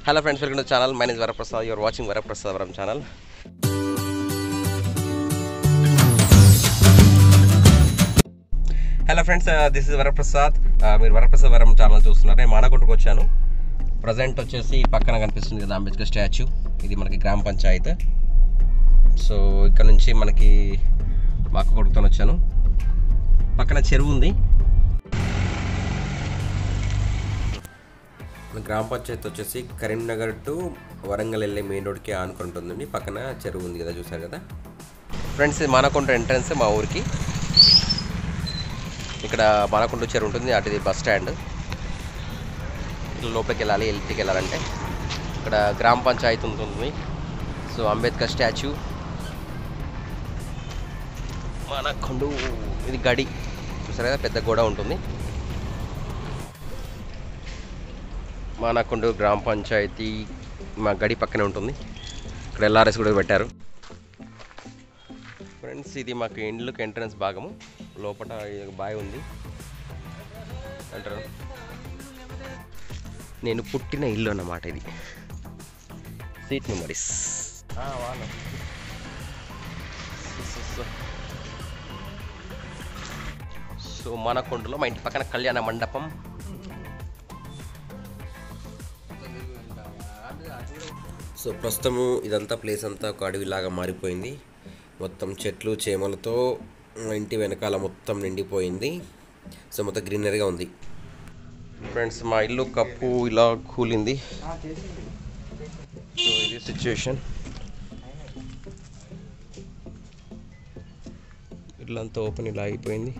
hello friends welcome to channel my name Varaprasad your watching Varaprasad Varam channel hello friends this is Varaprasad మీరు Varaprasad Varam channel చూస్తున్నారు నేను మానకుంటకు వచ్చాను present వచ్చేసి పక్కన కనిపిస్తుంది కదా అంబేద్కర్ స్టాచ్యూ ఇది మనకి గ్రామ పంచాయత్ సో ఇక్కడ నుంచి మనకి మా అక్క కొడుకుతో వచ్చాను పక్కన చెరువు ఉంది మన గ్రామ పంచాయతీ వచ్చేసి కరీంనగర్ టు వరంగల్ వెళ్ళే మెయిన్ రోడ్కి ఆనుకుంటుందండి పక్కన చెరువు ఉంది కదా చూసారు కదా ఫ్రెండ్స్ ఇది మానకొండ ఎంట్రన్స్ మా ఊరికి ఇక్కడ మానకొండ చెరువు ఉంటుంది అటు ఇది బస్ స్టాండ్ ఇట్లా లోపలికి వెళ్ళాలి ఎల్టీకి వెళ్ళాలంటే ఇక్కడ గ్రామ పంచాయతీ ఉంటుంది సో అంబేద్కర్ స్టాచ్యూ మానకొండ ఇది గడి చూసారు కదా పెద్ద గోడ ఉంటుంది మానకొండ గ్రామ పంచాయతీ మా గడి పక్కనే ఉంటుంది ఇక్కడ ఎల్ఆర్ఎస్ కూడా పెట్టారు ఫ్రెండ్స్ ఇది మాకు ఇండ్లకు ఎంట్రన్స్ భాగము లోపల ఇది బాయ్ ఉంది అంటారు నేను పుట్టిన ఇల్లు అన్నమాట ఇది సీట్ మెమరీస్ సో మానకొండలో మా ఇంటి పక్కన కళ్యాణ మండపం సో ప్రస్తుతము ఇదంతా ప్లేస్ అంతా ఒక అడవిలాగా మారిపోయింది మొత్తం చెట్లు చేమలతో ఇంటి వెనకాల మొత్తం నిండిపోయింది సో మొత్తం గ్రీనరీగా ఉంది ఫ్రెండ్స్ మా ఇల్లు కప్పు ఇలా కూలింది సో ఇది సిచ్యుయేషన్ ఇల్లంతా ఓపెన్ ఇలా అయిపోయింది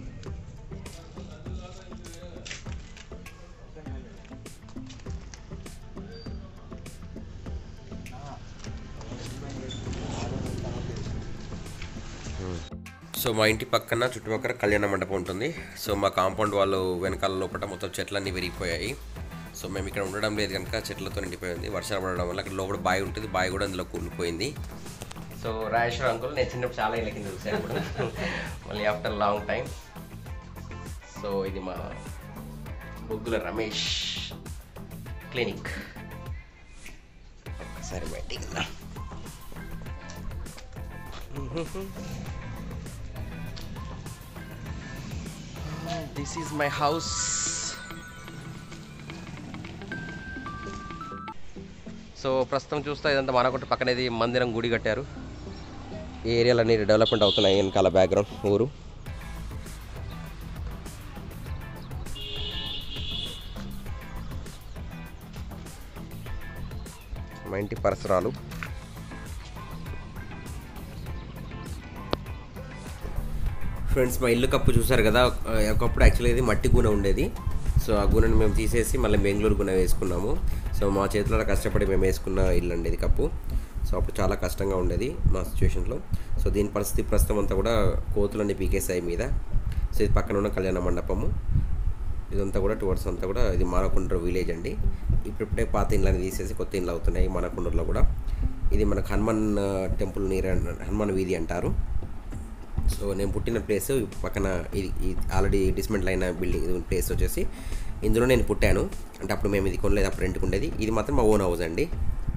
సో మా ఇంటి పక్కన చుట్టుపక్కల కళ్యాణ మండపం ఉంటుంది సో మా కాంపౌండ్ వాళ్ళు వెనకాల లోపల మొత్తం చెట్లన్నీ విరిగిపోయాయి సో మేము ఇక్కడ ఉండడం లేదు కనుక చెట్లతో నిండిపోయింది వర్షాలు పడడం వల్ల అక్కడ లోపల బావి ఉంటుంది బావి కూడా అందులో కూలిపోయింది సో రాజేశ్వర అంకుల్ నేను చిన్నప్పుడు చాలా ఇళ్ళ కింద చూసాను ఇప్పుడు మళ్ళీ ఆఫ్టర్ లాంగ్ టైం సో ఇది మా బొగ్గుల రమేష్ క్లినిక్ ఒక్కసారి బయటికి వెళ్దాం this is my house so ప్రస్తుతం చూస్తే ఇదంతా మనకుంట పక్కన ఇది మందిరం గుడి కట్టారు ఈ ఏరియాలన్నీ డెవలప్మెంట్ అవుతున్నాయి వెనకాల బ్యాక్గ్రౌండ్ ఊరు మా ఇంటి పరిసరాలు ఫ్రెండ్స్ మా ఇల్లు కప్పు చూసారు కదా ఆ, ఒకప్పుడు యాక్చువల్గా ఇది మట్టి గూనె ఉండేది సో ఆ గూనెని మేము తీసేసి మళ్ళీ బెంగళూరు గూనె వేసుకున్నాము సో మా చేతులలో కష్టపడి మేము వేసుకున్న ఇల్లు అండి ఇది కప్పు సో అప్పుడు చాలా కష్టంగా ఉండేది మా సిచ్యువేషన్లో సో దీని పరిస్థితి ప్రస్తుతం అంతా కూడా కోతులన్నీ పీకేసాయి మీద సో ఇది పక్కన ఉన్న కళ్యాణ మండపము ఇదంతా కూడా టువర్డ్స్ అంతా కూడా ఇది మానకొండ విలేజ్ అండి ఇప్పుడిప్పుడే పాత ఇళ్ళని తీసేసి కొత్త ఇళ్ళు అవుతున్నాయి మానకొండలో కూడా ఇది మనకు హనుమాన్ ఆ, టెంపుల్ నీర్ హనుమాన్ వీధి అంటారు సో నేను పుట్టిన ప్లేస్ పక్కన ఇది ఆల్రెడీ డిస్మెంటల్ అయిన బిల్డింగ్ ఇది ప్లేస్ వచ్చేసి ఇందులో నేను పుట్టాను అంటే అప్పుడు మేము ఇది కొనలేదు అప్పుడు రెంట్కి ఉండేది ఇది మాత్రం మా ఓన్ హౌస్ అండి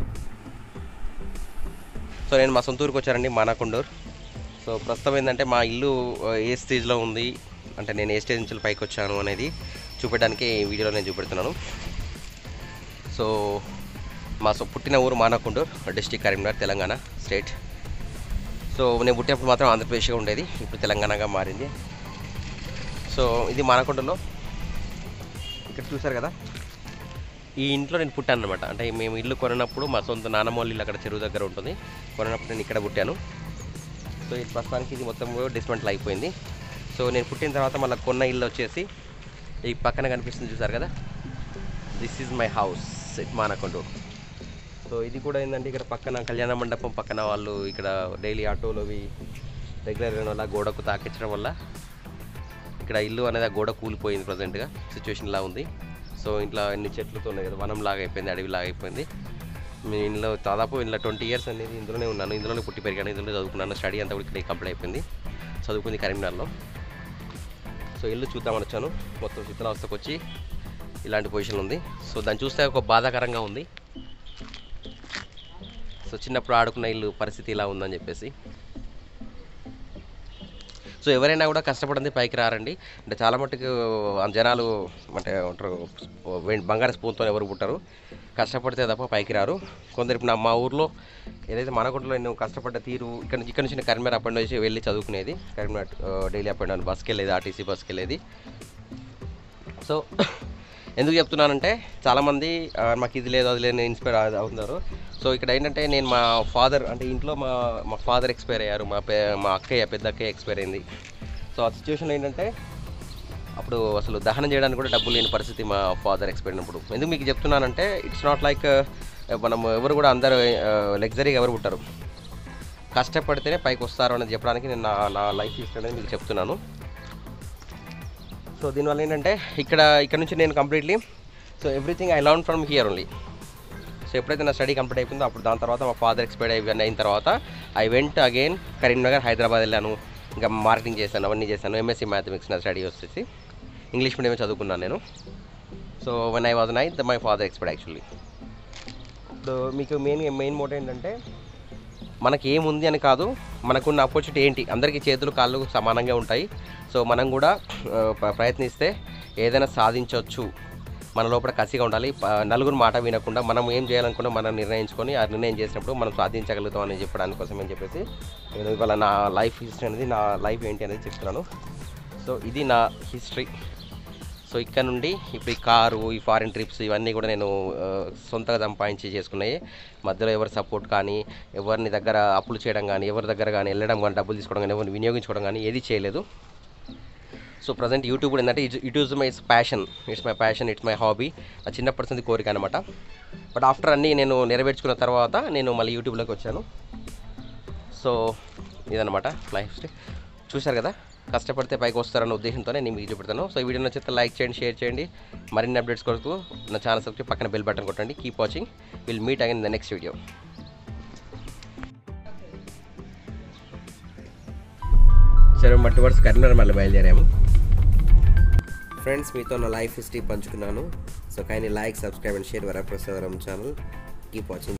సో నేను మా సొంత ఊరికి వచ్చానండి మానాకొండూరు సో ప్రస్తుతం ఏంటంటే మా ఇల్లు ఆ, ఏ స్టేజ్లో ఉంది అంటే నేను ఏ స్టేజ్ నుంచి పైకి వచ్చాను అనేది చూపెట్టడానికి ఈ వీడియోలో నేను చూపెడుతున్నాను సో మా సో పుట్టిన ఊరు Manakondur district Karimnagar Telangana state so నేను పుట్టినప్పుడు మాత్రం ఆంధ్రప్రదేశ్గా ఉండేది ఇప్పుడు తెలంగాణగా మారింది సో ఇది మానకొండలో ఇక్కడ చూసారు కదా ఈ ఇంట్లో నేను పుట్టాను అనమాట అంటే మేము ఇల్లు కొన్నప్పుడు మా సొంత నాన్నమ్మ వాళ్ళ ఇల్లు అక్కడ చెరువు దగ్గర ఉంటుంది కొన్నప్పుడు నేను ఇక్కడ పుట్టాను సో ఇది ప్రస్తుతానికి ఇది మొత్తం డిస్మెంటల్ అయిపోయింది సో నేను పుట్టిన తర్వాత మళ్ళీ కొన్న ఇల్లు వచ్చేసి ఈ పక్కన కనిపిస్తుంది చూసారు కదా this is my house Manakondur so ఇది కూడా ఏంటంటే ఇక్కడ పక్కన కళ్యాణ మండపం పక్కన వాళ్ళు ఇక్కడ డైలీ ఆటోలు అవి రెగ్యులర్ వల్ల గోడకు తాకించడం వల్ల ఇక్కడ ఇల్లు అనేది ఆ గోడ కూలిపోయింది ప్రజెంట్గా సిచ్యువేషన్ ఇలా ఉంది సో ఇంట్లో అన్ని చెట్లతో ఉన్నాయి కదా వనం లాగా అయిపోయింది అడవి లాగా అయిపోయింది మీ ఇంట్లో దాదాపు ఇంట్లో ట్వంటీ ఇయర్స్ అనేది ఇందులోనే ఉన్నాను ఇందులోనే పుట్టి పెరిగాను ఇందులో చదువుకున్నాను స్టడీ అంతా కూడా ఇక్కడ కంప్లీట్ అయిపోయింది చదువుకుంది కరీంనగర్లో సో ఇల్లు చూద్దామని వచ్చాను మొత్తం శిథిలావస్థకు వచ్చి ఇలాంటి పొజిషన్ ఉంది సో దాన్ని చూస్తే ఒక బాధాకరంగా ఉంది సో చిన్నప్పుడు ఆడుకున్న ఇల్లు పరిస్థితి ఇలా ఉందని చెప్పేసి సో ఎవరైనా కూడా కష్టపడింది పైకి రారండి అంటే చాలా మట్టుకు ఆ జనాలు అంటే ఉంటారు వెం- బంగారు స్పూన్తో ఎవరు పుట్టారు కష్టపడితే తప్ప పైకి రారు కొందరు ఇప్పుడు నా మా ఊర్లో ఏదైతే మనకుంటలో నేను కష్టపడ్డ తీరు ఇక్కడ నుంచి ఇక్కడ నుంచి నేను కరీంనగర్ అప్ అండ్ వచ్చి వెళ్ళి చదువుకునేది Karimnagar daily up and down బస్కి వెళ్ళేది ఆర్టీసీ బస్కి వెళ్ళేది సో ఎందుకు చెప్తున్నానంటే చాలామంది ఆ, మాకు ఇది లేదు అది లేదు నేను ఇన్స్పైర్ అవుతున్నారు సో ఇక్కడ ఏంటంటే నేను మా ఫాదర్ అంటే ఇంట్లో మా మా ఫాదర్ ఎక్స్పైర్ అయ్యారు మా పే మా అక్కయ్య పెద్ద అక్కయ్య ఎక్స్పైర్ అయింది సో ఆ సిచ్యువేషన్ ఏంటంటే అప్పుడు అసలు దహనం చేయడానికి కూడా డబ్బులు లేని పరిస్థితి మా ఫాదర్ ఎక్స్పైర్ అయినప్పుడు ఎందుకు మీకు చెప్తున్నానంటే ఇట్స్ నాట్ లైక్ మనం ఎవరు కూడా అందరూ లగ్జరీగా ఎవరు పుట్టారు కష్టపడితేనే పైకి వస్తారు అనేది చెప్పడానికి నేను నా నా లైఫ్ హిస్టరీ అనేది మీకు చెప్తున్నాను సో దీనివల్ల ఏంటంటే ఇక్కడ ఇక్కడ నుంచి నేను completely so everything I learn from here only so ఎప్పుడైతే నా స్టడీ కంప్లీట్ అయిపోయిందో అప్పుడు దాని తర్వాత మా ఫాదర్ ఎక్స్పైర్ అయిపోయిన అయిన తర్వాత I went again Karimnagar Hyderabad వెళ్ళాను ఇంకా మార్కెటింగ్ చేశాను అవన్నీ చేశాను ఎంఎస్సీ మ్యాథమెటిక్స్ నా స్టడీ వచ్చేసి ఇంగ్లీష్ మీడియం చదువుకున్నాను నేను so one I was nine my father expire actually ఇప్పుడు మీకు మెయిన్ మెయిన్ మోటో ఏంటంటే మనకి ఏముంది అని కాదు మనకున్న ఆపర్చునిటీ ఏంటి అందరికీ చేతులు కాళ్ళు సమానంగా ఉంటాయి సో మనం కూడా ఆ, ప్ర- ప్రయత్నిస్తే ఏదైనా సాధించవచ్చు మన లోపల కసిగా ఉండాలి ప- నలుగురు మాట వినకుండా మనం ఏం చేయాలనుకున్నా మనం నిర్ణయించుకొని ఆ నిర్ణయం చేసినప్పుడు మనం సాధించగలుగుతాం అని చెప్పడానికి కోసం అని చెప్పేసి నేను ఇవాళ నా లైఫ్ హిస్టరీ అనేది నా లైఫ్ ఏంటి అనేది చెప్తున్నాను సో ఇది నా హిస్టరీ సో ఇక్కడ నుండి ఇప్పుడు ఈ కారు ఈ ఫారిన్ ట్రిప్స్ ఇవన్నీ కూడా నేను ఆ, సొంతగా సంపాదించి చేసుకున్నాయి మధ్యలో ఎవరి సపోర్ట్ కానీ ఎవరిని దగ్గర అప్పులు చేయడం కానీ ఎవరి దగ్గర కానీ వెళ్ళడం కానీ డబ్బులు తీసుకోవడం కానీ ఎవరిని వినియోగించుకోవడం కానీ ఏది చేయలేదు సో ప్రజెంట్ యూట్యూబ్ కూడా ఏంటంటే it is my passion it's my passion it's my hobby నా చిన్నప్పటి నుంచి కోరిక అనమాట బట్ ఆఫ్టర్ అన్నీ నేను నెరవేర్చుకున్న తర్వాత నేను మళ్ళీ యూట్యూబ్లోకి వచ్చాను సో ఇదనమాట లైఫ్ స్టైల్ చూశారు కదా కష్టపడితే పైకి వస్తారన్న ఉద్దేశంతోనే నేను మీకు చూపెడతాను సో ఈ వీడియో నచ్చితే లైక్ చేయండి షేర్ చేయండి మరిన్ని అప్డేట్స్ కొరకు నా ఛానల్ సబ్స్క్రైబ్ పక్కన బెల్ బటన్ కొట్టండి keep watching will meet again the next video సరే మట్టి వర్డ్స్ కరీంనగర్ మళ్ళీ బయలుదేరాము ఫ్రెండ్స్ మీతో నా లైఫ్ హిస్టరీ పంచుకున్నాను so kindly like subscribe and share వరప్రసాదరం ఛానల్ కీప్ వాచింగ్